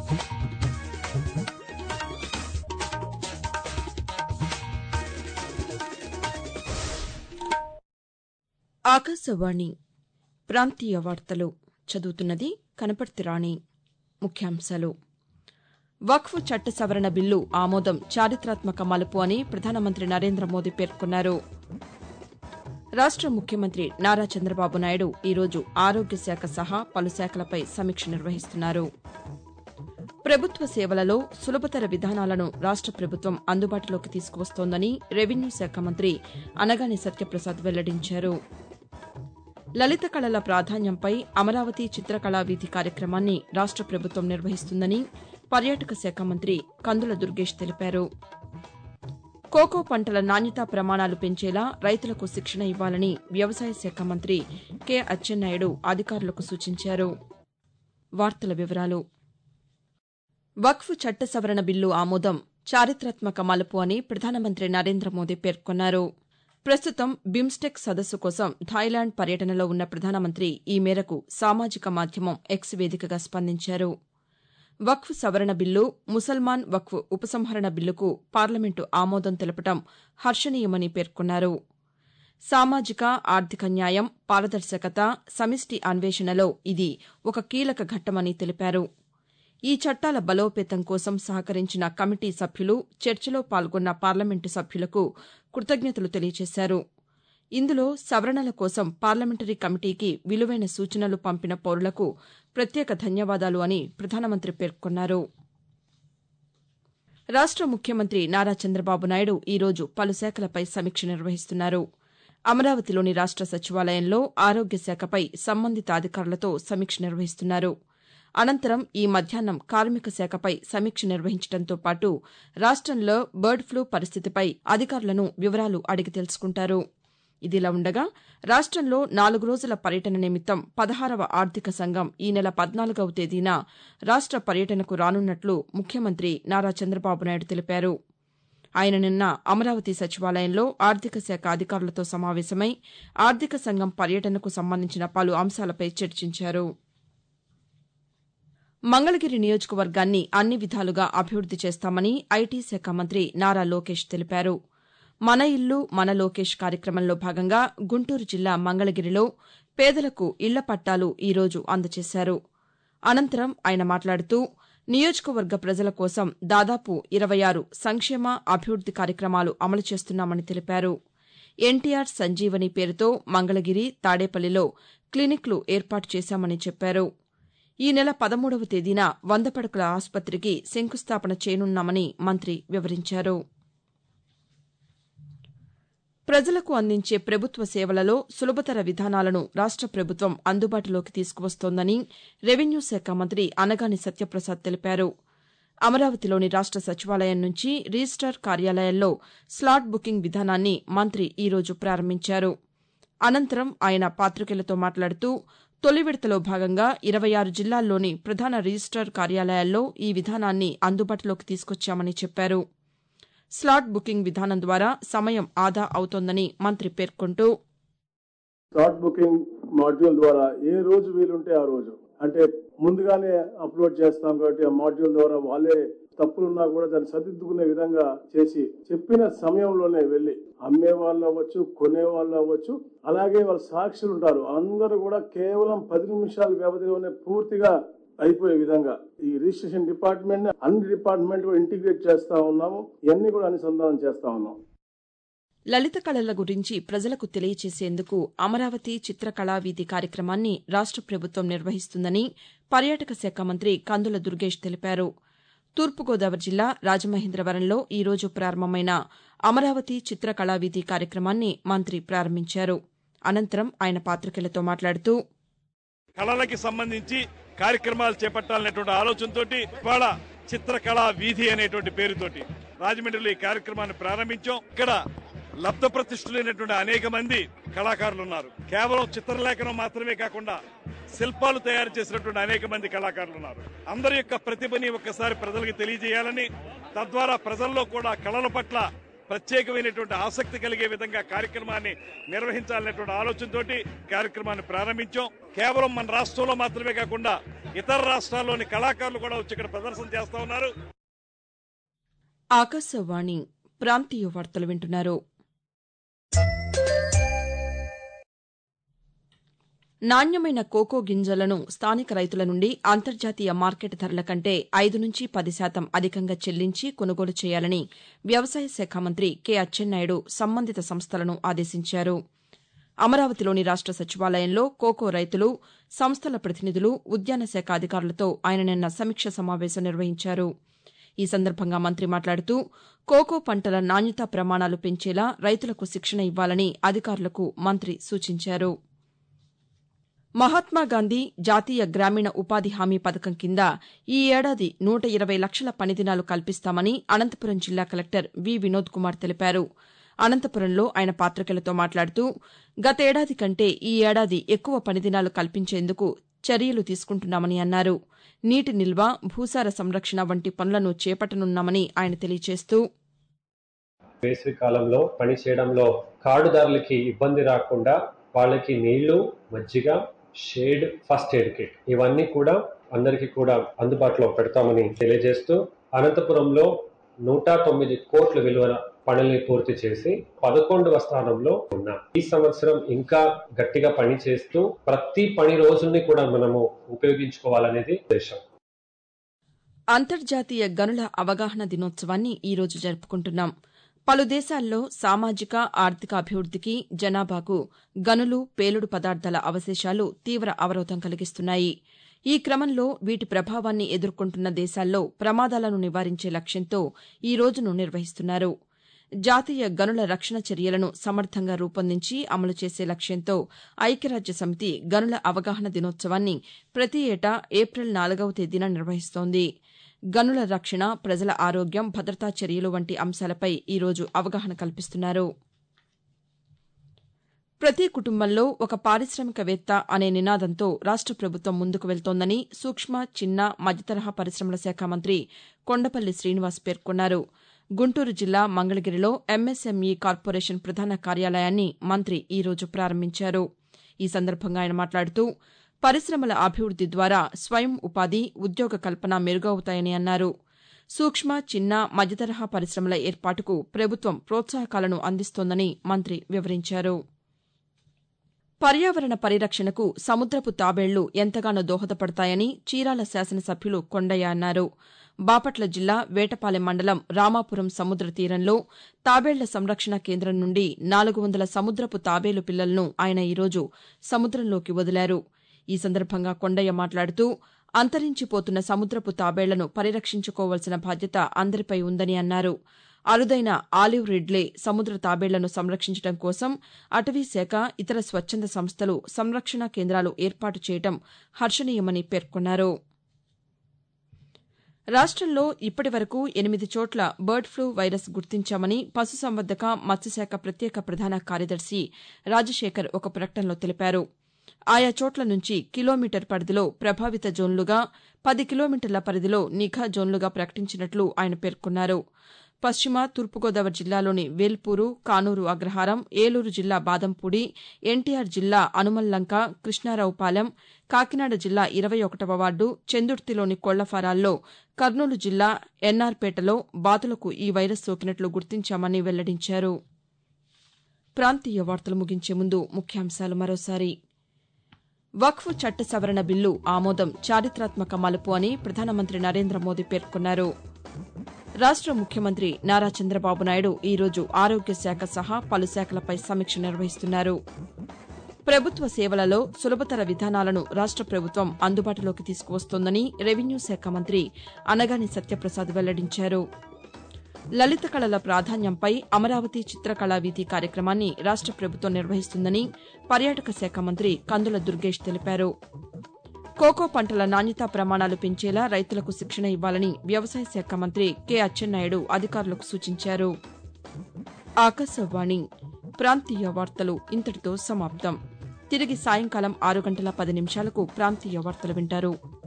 ఆకాశవాణి ప్రాంతీయ వార్తలు చదువుతున్నది కనపర్తి రాణి ముఖ్యాంశాలు వక్ఫ్ చట్ట సవరణ బిల్లు ఆమోదం చారిత్రాత్మక మలుపు అని ప్రధానమంత్రి నరేంద్ర మోదీ పేర్కొన్నారు రాష్ట ముఖ్యమంత్రి నారా చంద్రబాబు నాయుడు ఈరోజు ఆరోగ్య శాఖ సహా పలు శాఖలపై సమీక్ష నిర్వహిస్తున్నారు ప్రభుత్వ సేవలలో సులభతర విధానాలను రాష్ట ప్రభుత్వం అందుబాటులోకి తీసుకువస్తోందని రెవెన్యూ శాఖ మంత్రి అనగాని సత్యప్రసాద్ వెల్లడించారు లలిత కళల ప్రాధాన్యంపై అమరావతి చిత్రకళా వీధి కార్యక్రమాన్ని రాష్ట ప్రభుత్వం నిర్వహిస్తుందని పర్యాటక శాఖ మంత్రి కందుల దుర్గేష్ తెలిపారు కోకో పంటల నాణ్యతా ప్రమాణాలు పెంచేలా రైతులకు శిక్షణ ఇవ్వాలని వ్యవసాయ శాఖ మంత్రి కె అచ్చెన్నాయుడు అధికారులకు సూచించారు వార్తల వివరాలు వక్ఫ్ చట్ట సవరణ బిల్లు ఆమోదం చారిత్రాత్మక మలుపు అని ప్రధానమంత్రి నరేంద్ర మోదీ పేర్కొన్నారు ప్రస్తుతం బిమ్స్టెక్ సదస్సు కోసం థాయిలాండ్ పర్యటనలో ఉన్న ప్రధానమంత్రి ఈ మేరకు సామాజిక మాధ్యమం ఎక్స్ వేదికగా స్పందించారు వక్ఫ్ సవరణ బిల్లు ముసల్మాన్ వక్ఫ్ ఉపసంహరణ బిల్లుకు పార్లమెంటు ఆమోదం తెలపడం హర్షణీయమని పేర్కొన్నారు సామాజిక ఆర్థిక న్యాయం పారదర్శకత సమిష్టి అన్వేషణలో ఇది ఒక కీలక ఘట్టమని తెలిపారు ఈ చట్టాల బలోపేతం కోసం సహకరించిన కమిటీ సభ్యులు చర్చలో పాల్గొన్న పార్లమెంటు సభ్యులకు కృతజ్ఞతలు తెలియజేశారు ఇందులో సవరణల కోసం పార్లమెంటరీ కమిటీకి విలువైన సూచనలు పంపిన పౌరులకు ప్రత్యేక ధన్యవాదాలు అని ప్రధానమంత్రి పేర్కొన్నారు రాష్ట ముఖ్యమంత్రి నారా చంద్రబాబు నాయుడు ఈరోజు పలు శాఖలపై సమీక్ష నిర్వహిస్తున్నారు అమరావతిలోని రాష్ట సచివాలయంలో ఆరోగ్య శాఖపై సంబంధిత అధికారులతో సమీక్ష నిర్వహిస్తున్నారు అనంతరం ఈ మధ్యాహ్నం కార్మిక శాఖపై సమీక్ష నిర్వహించడంతో పాటు రాష్టంలో బర్డ్ ఫ్లూ పరిస్థితిపై అధికారులను వివరాలు అడిగి తెలుసుకుంటారు ఇదిలా ఉండగా రాష్టంలో నాలుగు రోజుల పర్యటన నిమిత్తం పదహారవ ఆర్థిక సంఘం ఈ నెల పద్నాలుగవ తేదీన రాష్ట పర్యటనకు రానున్నట్లు ముఖ్యమంత్రి నారా చంద్రబాబు నాయుడు తెలిపారు ఆయన నిన్న అమరావతి సచివాలయంలో ఆర్థిక శాఖ అధికారులతో సమావేశమై ఆర్థిక సంఘం పర్యటనకు సంబంధించిన పలు అంశాలపై చర్చించారు మంగళగిరి నియోజకవర్గాన్ని అన్ని విధాలుగా అభివృద్ది చేస్తామని ఐటీ శాఖ మంత్రి నారా లోకేష్ తెలిపారు మన ఇల్లు మన లోకేష్ కార్యక్రమంలో భాగంగా గుంటూరు జిల్లా మంగళగిరిలో పేదలకు ఇళ్ల పట్టాలు ఈరోజు అందజేశారు అనంతరం ఆయన మాట్లాడుతూ నియోజకవర్గ ప్రజల కోసం దాదాపు ఇరవై ఆరు సంక్షేమ అభివృద్ది కార్యక్రమాలు అమలు చేస్తున్నామని తెలిపారు ఎన్టీఆర్ సంజీవని పేరుతో మంగళగిరి తాడేపల్లిలో క్లినిక్లు ఏర్పాటు చేశామని చెప్పారు ఈ నెల పదమూడవ తేదీన వంద పడకల ఆసుపత్రికి శంకుస్థాపన చేయనున్నామని మంత్రి వివరించారు ప్రజలకు అందించే ప్రభుత్వ సేవలలో సులభతర విధానాలను రాష్ట ప్రభుత్వం అందుబాటులోకి తీసుకువస్తోందని రెవెన్యూ శాఖ మంత్రి అనగాని సత్యప్రసాద్ తెలిపారు అమరావతిలోని రాష్ట సచివాలయం నుంచి రిజిస్టార్ కార్యాలయాల్లో స్లాట్ బుకింగ్ విధానాన్ని మంత్రి ఈరోజు ప్రారంభించారు అనంతరం ఆయన పాతికేయులతో మాట్లాడుతూ తొలి విడతలో భాగంగా ఇరవై ఆరు జిల్లాల్లోని ప్రధాన రిజిస్టార్ కార్యాలయాల్లో ఈ విధానాన్ని అందుబాటులోకి తీసుకొచ్చామని చెప్పారు స్లాట్ బుకింగ్ విధానం ద్వారా సమయం ఆదా అవుతోందని మంత్రి పేర్కొంటూ స్లాట్ బుకింగ్ మాడ్యూల్ ద్వారా ఏ రోజు వీలుంటే ఆ రోజు అంటే ముందుగానే అప్లోడ్ చేస్తాం కాబట్టి ఆ మాడ్యూల్ ద్వారా వాళ్ళే తప్పులున్నా కూడా దాన్ని సరిదిద్దుకునే విధంగా చేసి చెప్పిన సమయంలోనే వెళ్ళి అమ్మే వాళ్ళు అవ్వచ్చు కొనే వాళ్ళు అవ్వచ్చు అలాగే వాళ్ళ సాక్షులు ఉంటారు అందరూ కూడా కేవలం పది నిమిషాల వ్యవధిలోనే పూర్తిగా అయిపోయే విధంగా ఈ రిజిస్ట్రేషన్ డిపార్ట్మెంట్ ని అన్ని డిపార్ట్మెంట్ కూడా ఇంటిగ్రేట్ చేస్తా ఉన్నాము ఇవన్నీ కూడా అనుసంధానం చేస్తా ఉన్నాం లలిత కళల గురించి ప్రజలకు తెలియచేసేందుకు అమరావతి చిత్రకళా వీధి కార్యక్రమాన్ని రాష్ట ప్రభుత్వం నిర్వహిస్తుందని పర్యాటక శాఖ మంత్రి కందుల దుర్గేష్ తెలిపారు తూర్పుగోదావరి జిల్లా రాజమహేంద్రవరంలో ఈ రోజు ప్రారంభమైన అమరావతి చిత్రకళా వీధి కార్యక్రమాన్ని మంత్రి ప్రారంభించారు అనంతరం ఆయన పాతికేయులతో మాట్లాడుతూ కళలకి సంబంధించి కార్యక్రమాలు చేపట్టాలనేటువంటి ఆలోచనతో ఇవాళ చిత్రకళా వీధి అనేటువంటి పేరుతోటి రాజమండ్రిలో ఈ కార్యక్రమాన్ని ప్రారంభించాం ఇక్కడ లబ్ధ ప్రతిష్ఠులైనటువంటి అనేక మంది కళాకారులు ఉన్నారు కేవలం చిత్రలేఖనం మాత్రమే కాకుండా శిల్పాలు తయారు చేసినటువంటి అనేక మంది కళాకారులు ఉన్నారు అందరి యొక్క ప్రతిభని ఒక్కసారి ప్రజలకు తెలియజేయాలని తద్వారా ప్రజల్లో కూడా కళల పట్ల ప్రత్యేకమైనటువంటి ఆసక్తి కలిగే విధంగా కార్యక్రమాన్ని నిర్వహించాలనేటువంటి ఆలోచనతోటి కార్యక్రమాన్ని ప్రారంభించాం కేవలం మన రాష్ట్రంలో మాత్రమే కాకుండా ఇతర రాష్ట్రాల్లోని కళాకారులు కూడా వచ్చి ఇక్కడ ప్రదర్శన చేస్తా ఉన్నారు ఆకాశవాణి ప్రాంతీయ వార్తలు వింటున్నారు నాణ్యమైన కోకో గింజలను స్థానిక రైతుల నుండి అంతర్జాతీయ మార్కెట్ ధరల కంటే ఐదు నుంచి పది శాతం అధికంగా చెల్లించి కొనుగోలు చేయాలని వ్యవసాయ శాఖ మంత్రి కె అచ్చెన్నాయుడు సంబంధిత సంస్థలను ఆదేశించారు అమరావతిలోని రాష్ట సచివాలయంలో కోకో రైతులు సంస్థల ప్రతినిధులు ఉద్యాన శాఖ అధికారులతో ఆయన నిన్న సమీక్ష సమావేశం నిర్వహించారు ఈ సందర్భంగా మంత్రి మాట్లాడుతూ కోకో పంటల నాణ్యతా ప్రమాణాలు పెంచేలా రైతులకు శిక్షణ ఇవ్వాలని అధికారులకు మంత్రి సూచించారు మహాత్మాగాంధీ జాతీయ గ్రామీణ ఉపాధి హామీ పథకం కింద ఈ ఏడాది నూట ఇరవై లక్షల పనిదినాలు కల్పిస్తామని అనంతపురం జిల్లా కలెక్టర్ వి వినోద్ కుమార్ తెలిపారు అనంతపురంలో ఆయన పాతికేయులతో మాట్లాడుతూ గతేడాది కంటే ఈ ఏడాది ఎక్కువ పనిదినాలు కల్పించేందుకు చర్యలు తీసుకుంటున్నామని అన్నారు నీటి నిల్వ భూసార సంరక్షణ వంటి పనులను చేపట్టనున్నామని ఆయన తెలియజేస్తూ వేసవి కాలంలో పని చేయడంలో కార్డుదారులకి ఇబ్బంది రాకుండా వాళ్ళకి నీళ్లు మజ్జిగ షేడ్ ఫస్ట్ ఎయిడ్ కిట్ ఇవన్నీ కూడా అందరికీ కూడా అందుబాటులో పెడతామని తెలియజేస్తూ అనంతపురంలో నూట తొమ్మిది కోట్ల విలువల పనుల్ని పూర్తి చేసి పదకొండవ స్థానంలో ఉన్నాం ఈ సంవత్సరం ఇంకా గట్టిగా పని చేస్తూ ప్రతి పని రోజుల్ని కూడా మనము ఉపయోగించుకోవాలనేది ఉద్దేశం అంతర్జాతీయ గనుల అవగాహన దినోత్సవాన్ని ఈరోజు జరుపుకుంటున్నాం పలు దేశాల్లో సామాజిక ఆర్థిక అభివృద్దికి జనాభాకు గనులు పేలుడు పదార్థాల అవశేషాలు తీవ్ర అవరోధం కలిగిస్తున్నాయి ఈ క్రమంలో వీటి ప్రభావాన్ని ఎదుర్కొంటున్న దేశాల్లో ప్రమాదాలను నివారించే లక్ష్యంతో ఈ రోజును నిర్వహిస్తున్నారు జాతీయ గనుల రక్షణ చర్యలను సమర్థంగా రూపొందించి అమలు చేసే లక్ష్యంతో ఐక్యరాజ్య సమితి గనుల అవగాహన దినోత్సవాన్ని ప్రతి ఏటా ఏప్రిల్ నాలుగవ తేదీన నిర్వహిస్తోంది గనుల రక్షణ ప్రజల ఆరోగ్యం భద్రతా చర్యలు వంటి అంశాలపై ఈరోజు అవగాహన కల్పిస్తున్నారు ప్రతి కుటుంబంలో ఒక పారిశ్రామికవేత్త అనే నినాదంతో రాష్ట ప్రభుత్వం ముందుకు వెళ్తోందని సూక్ష్మ చిన్న మధ్యతరహా పరిశ్రమల శాఖ మంత్రి కొండపల్లి శ్రీనివాస్ పేర్కొన్నారు గుంటూరు జిల్లా మంగళగిరిలో ఎంఎస్ఎంఈ కార్పొరేషన్ ప్రధాన కార్యాలయాన్ని మంత్రి ఈ రోజు ప్రారంభించారు ఈ సందర్భంగా ఆయన మాట్లాడుతూ పరిశ్రమల అభివృద్ది ద్వారా స్వయం ఉపాధి ఉద్యోగ కల్పన మెరుగవుతాయని అన్నారు సూక్ష్మ చిన్న మధ్యతరహా పరిశ్రమల ఏర్పాటుకు ప్రభుత్వం ప్రోత్సాహకాలను అందిస్తోందని మంత్రి వివరించారు పర్యావరణ పరిరక్షణకు సముద్రపు తాబేళ్లు ఎంతగానో దోహదపడతాయని చీరాల శాసనసభ్యులు కొండయ్య అన్నారు బాపట్ల జిల్లా వేటపాలెం మండలం రామాపురం సముద్ర తీరంలో తాబేళ్ల సంరక్షణ కేంద్రం నుండి నాలుగు వందల సముద్రపు తాబేలు పిల్లలను ఆయన ఈరోజు సముద్రంలోకి వదిలారు ఈ సందర్భంగా కొండయ్య మాట్లాడుతూ అంతరించిపోతున్న సముద్రపు తాబేళ్లను పరిరక్షించుకోవాల్సిన బాధ్యత అందరిపై ఉందని అన్నారు అరుదైన ఆలివ్ రిడ్లే సముద్ర తాబేళ్లను సంరక్షించడం కోసం అటవీశాఖ ఇతర స్వచ్చంద సంస్థలు సంరక్షణ కేంద్రాలు ఏర్పాటు చేయడం హర్షణీయమని పేర్కొన్నారు రాష్టంలో ఇప్పటి వరకు ఎనిమిది చోట్ల బర్డ్ ఫ్లూ వైరస్ గుర్తించామని పశుసంవర్ధక మత్స్యశాఖ ప్రత్యేక ప్రధాన కార్యదర్శి రాజశేఖర్ ఒక ప్రకటనలో తెలిపారు ఆయా చోట్ల నుంచి కిలోమీటర్ పరిధిలో ప్రభావిత జోన్లుగా పది కిలోమీటర్ల పరిధిలో నిఘా జోన్లుగా ప్రకటించినట్లు ఆయన పేర్కొన్నారు పశ్చిమ తూర్పుగోదావరి జిల్లాలోని వేల్పూరు కానూరు అగ్రహారం ఏలూరు జిల్లా బాదంపూడి ఎన్టీఆర్ జిల్లా అనుమల్లంక కృష్ణారావుపాలెం కాకినాడ జిల్లా ఇరవై ఒకటవ వార్డు చెందుర్తిలోని కోళ్లఫారాల్లో కర్నూలు జిల్లా ఎన్ఆర్పేటలో బాతులకు ఈ వైరస్ సోకినట్లు గుర్తించామని వెల్లడించారు ప్రాంతీయ వార్తలు ముగించే ముందు ముఖ్యాంశాలు మరోసారి వక్ఫ్ చట్ట సవరణ బిల్లు ఆమోదం చారిత్రాత్మక మలుపు అని ప్రధానమంత్రి నరేంద్ర మోదీ పేర్కొన్నారు రాష్ట ముఖ్యమంత్రి నారా చంద్రబాబు నాయుడు ఈరోజు ఆరోగ్య శాఖ సహా పలు శాఖలపై సమీక్ష నిర్వహిస్తున్నారు ప్రభుత్వ సేవలలో సులభతర విధానాలను రాష్ట ప్రభుత్వం అందుబాటులోకి తీసుకువస్తోందని రెవెన్యూ శాఖ మంత్రి అనగాని సత్యప్రసాద్ వెల్లడించారు లలిత కళల ప్రాధాన్యంపై అమరావతి చిత్రకళా వీధి కార్యక్రమాన్ని రాష్ట ప్రభుత్వం నిర్వహిస్తుందని పర్యాటక శాఖ మంత్రి కందుల దుర్గేష్ తెలిపారు కోకో పంటల నాణ్యతా ప్రమాణాలు పెంచేలా రైతులకు శిక్షణ ఇవ్వాలని వ్యవసాయ శాఖ మంత్రి కె అచ్చెన్నాయుడు అధికారులకు సూచించారు ఆకాశవాణి ప్రాంతీయ వార్తలు ఇంతటితో సమాప్తం తిరిగి సాయంకాలం ఆరు గంటల పది నిమిషాలకు ప్రాంతీయ వార్తలు వింటారు